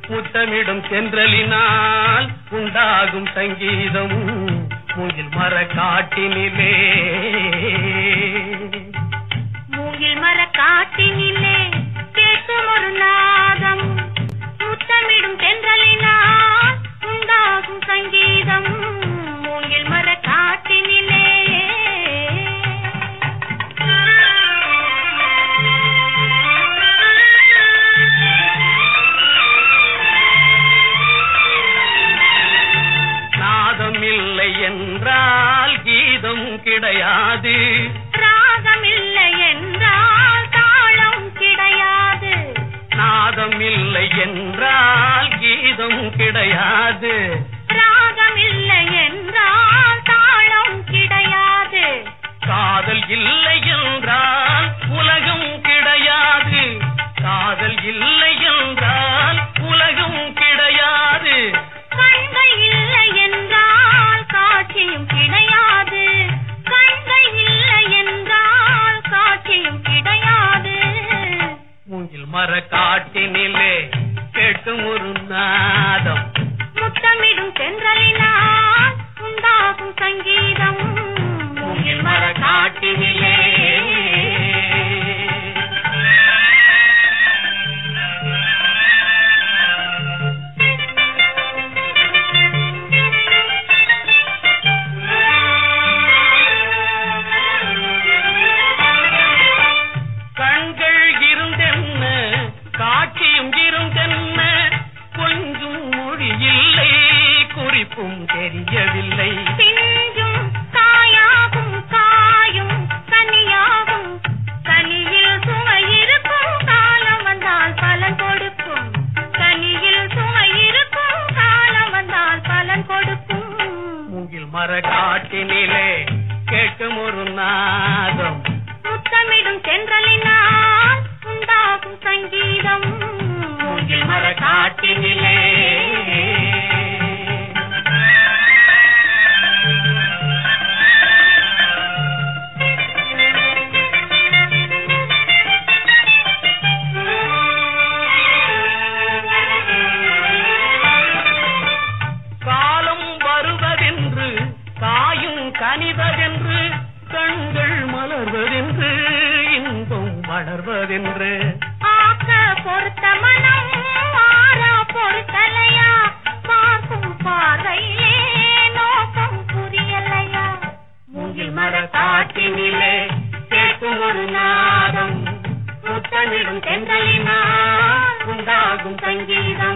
முத்தமிடும் சென்றலினால் உண்டாகும் சங்கீதம் மூங்கில் மர காட்டினிலே மூங்கில் மர காட்டினிலே கேட்கும் ஒரு நாதம் முத்தமிடும் தென்றலினால் உண்டாகும் சங்கீதம் மூங்கில் மர காட்டினிலே நாதம் இல்லை என்றால் கீதம் கிடையாது ராகம் இல்லை என்றால் தாளம் கிடையாது நாதம் இல்லை என்றால் கீதம் கிடையாது ராகம் இல்லை என்றால் தாளம் கிடையாது காதல் இல்லை என்றால் உலகம் கிடையாது காதல் இல்லை என்றால் உலகம் கிடையாது கண்கள் இல்லை என்றால் காட்சியும் கிடையாது கண்கள் இல்லை என்றால் காட்சியும் கிடையாது மூங்கில் மர காட்டினிலே கேட்கும் ஒரு நாதம் முத்தமிடும் தென்றலினால் உண்டாகும் சங்கீதம் மூங்கில் மர காட்டினிலே கண்கள் இருந்தென்ன காட்சியும் இருந்தென்ன கொஞ்சம் மொழி இல்லை குறிப்பும் தெரியவில்லை பிஞ்சும் காயாகும் காயும் கனியாகும் கனியில் சுவை இருக்கும் காலம் வந்தால் பலன் கொடுக்கும் கனியில் சுவை இருக்கும் காலம் வந்தால் பலன் கொடுக்கும் மூங்கில் மர காட்டினிலே கேட்கும் ஒரு நாதம் முத்தமிடும் சென்றலினால் உண்டாகும் சங்கீதம் மூங்கில் மர காட்டினிலே காலம் வருவதென்று காயும் கனிவதென்று கண்கள் மலர்வதென்று இன்பம் வளர்வதென்று ஆக்க பொறுத்த மனம் மாறா பொறுத்தலையா பார்க்கும் பார்வையிலே நோக்கம் புரியலையா மூங்கில் மர காட்டினிலே கேட்கும் ஒரு நாதம் முத்தமிடும் தென்றலினால் உண்டாகும் சங்கீதம்